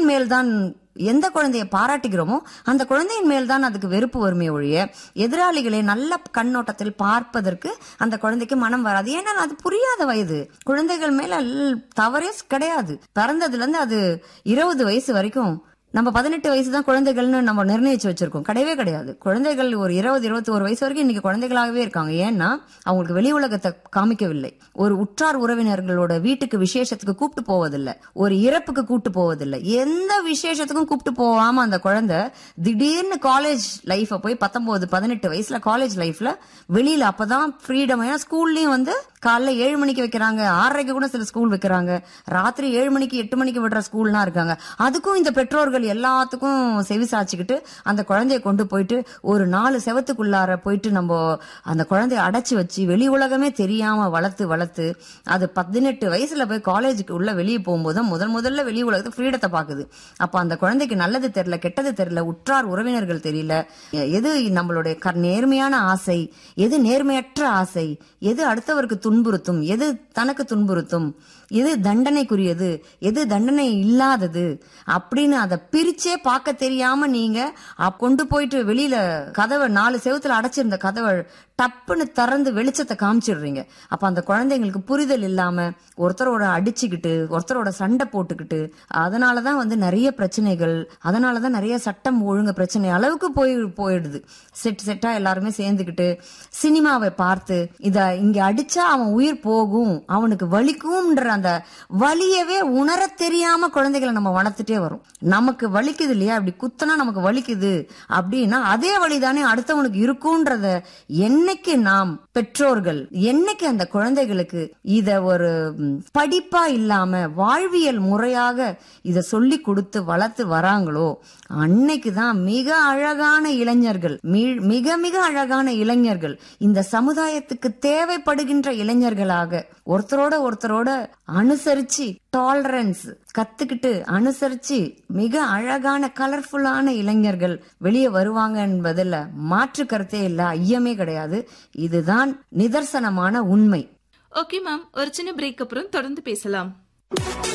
குழந்தையின் மேல்தான் எந்த குழந்தையை பாராட்டுகிறோமோ அந்த குழந்தையின் மேல் தான் அதுக்கு வெறுப்பு வருமே ஒழிய எதிராளிகளை நல்ல கண்ணோட்டத்தில் பார்ப்பதற்கு அந்த குழந்தைக்கு மனம் வராது ஏன்னா அது புரியாத வயது குழந்தைகள் மேல ல்- தவறே கிடையாது பிறந்ததுல இருந்து அது இருபது வயசு வரைக்கும் நம்ம பதினெட்டு வயசு தான் குழந்தைகள்னு நம்ம நிர்ணயிச்சு வச்சிருக்கோம் கிடையவே கிடையாது குழந்தைகள் ஒரு இருபது இருபத்தி ஒரு வயசு வரைக்கும் இன்னைக்கு குழந்தைகளாகவே இருக்காங்க ஏன்னா அவங்களுக்கு வெளி உலகத்தை காமிக்கவில்லை ஒரு உற்றார் உறவினர்களோட வீட்டுக்கு விசேஷத்துக்கு கூப்பிட்டு போவதில்லை ஒரு இறப்புக்கு கூப்பிட்டு போவதில்லை எந்த விசேஷத்துக்கும் கூப்பிட்டு போகாம அந்த குழந்தை திடீர்னு காலேஜ் லைஃப போய் பத்தொன்பது பதினெட்டு வயசுல காலேஜ் லைஃப்ல வெளியில அப்பதான் ஃப்ரீடம் ஏன்னா ஸ்கூல்லயும் வந்து காலைல ஏழு மணிக்கு வைக்கிறாங்க ஆறரைக்கு கூட சில ஸ்கூல் வைக்கிறாங்க ராத்திரி ஏழு மணிக்கு எட்டு மணிக்கு விடுற ஸ்கூல்லாம் இருக்காங்க அதுக்கும் இந்த பெற்றோர்கள் எல்லாத்துக்கும் செவி சாய்ச்சிக்கிட்டு அந்த குழந்தைய கொண்டு போயிட்டு ஒரு நாலு செவத்துக்குள்ளார போயிட்டு நம்ம அந்த குழந்தைய அடைச்சு வச்சு வெளி உலகமே தெரியாம வளர்த்து வளர்த்து அது பதினெட்டு வயசுல போய் காலேஜுக்கு உள்ள வெளியே போகும்போது தான் முதல் முதல்ல வெளி உலகத்தை ஃப்ரீடத்தை பாக்குது அப்ப அந்த குழந்தைக்கு நல்லது தெரியல கெட்டது தெரியல உற்றார் உறவினர்கள் தெரியல எது நம்மளுடைய க- நேர்மையான ஆசை எது நேர்மையற்ற ஆசை எது அடுத்தவருக்கு துன்புறுத்தும் எது தனக்கு துன்புறுத்தும் எது தண்டனைக்குரியது எது தண்டனை இல்லாதது அப்படின்னு அதை பிரிச்சே பார்க்க தெரியாம நீங்க அப் கொண்டு போயிட்டு வெளியில கதவை நாலு செவுத்துல அடைச்சிருந்த கதவை டப்புன்னு திறந்து வெளிச்சத்தை காமிச்சிடுறீங்க அப்ப அந்த குழந்தைங்களுக்கு புரிதல் இல்லாம ஒருத்தரோட அடிச்சுக்கிட்டு ஒருத்தரோட சண்டை போட்டுக்கிட்டு அதனாலதான் வந்து நிறைய பிரச்சனைகள் அதனாலதான் நிறைய சட்டம் ஒழுங்கு பிரச்சனை அளவுக்கு போய் போயிடுது செட் செட்டா எல்லாருமே சேர்ந்துக்கிட்டு சினிமாவை பார்த்து இத இங்க அடிச்சா அவன் உயிர் போகும் அவனுக்கு வலிக்கும்ன்ற அந்த வலியவே உணர தெரியாம குழந்தைகளை நம்ம வளர்த்துட்டே வரும் நமக்கு வலிக்குது இல்லையா அப்படி குத்துனா நமக்கு வலிக்குது அப்படின்னா அதே வழிதானே அடுத்தவனுக்கு இருக்கும்ன்றத என்னைக்கு நாம் பெற்றோர்கள் என்னைக்கு அந்த குழந்தைகளுக்கு இத ஒரு ம், படிப்பா இல்லாம வாழ்வியல் முறையாக இத சொல்லி கொடுத்து வளர்த்து வராங்களோ அன்னைக்கு தான் மிக அழகான இளைஞர்கள் மீ- மிக மிக அழகான இளைஞர்கள் இந்த சமுதாயத்துக்கு தேவைப்படுகின்ற இளைஞர்களாக ஒருத்தரோட ஒருத்தரோட அனுசரிச்சு டாலரன்ஸ் கத்துக்கிட்டு அனுசரிச்சு மிக அழகான கலர்ஃபுல்லான இளைஞர்கள் வெளியே வருவாங்க என்பதுல மாற்று கருத்தே இல்ல ஐயமே கிடையாது இதுதான் நிதர்சனமான உண்மை ஓகே மேம் ஒரு சின்ன பிரேக் அப்புறம் தொடர்ந்து பேசலாம்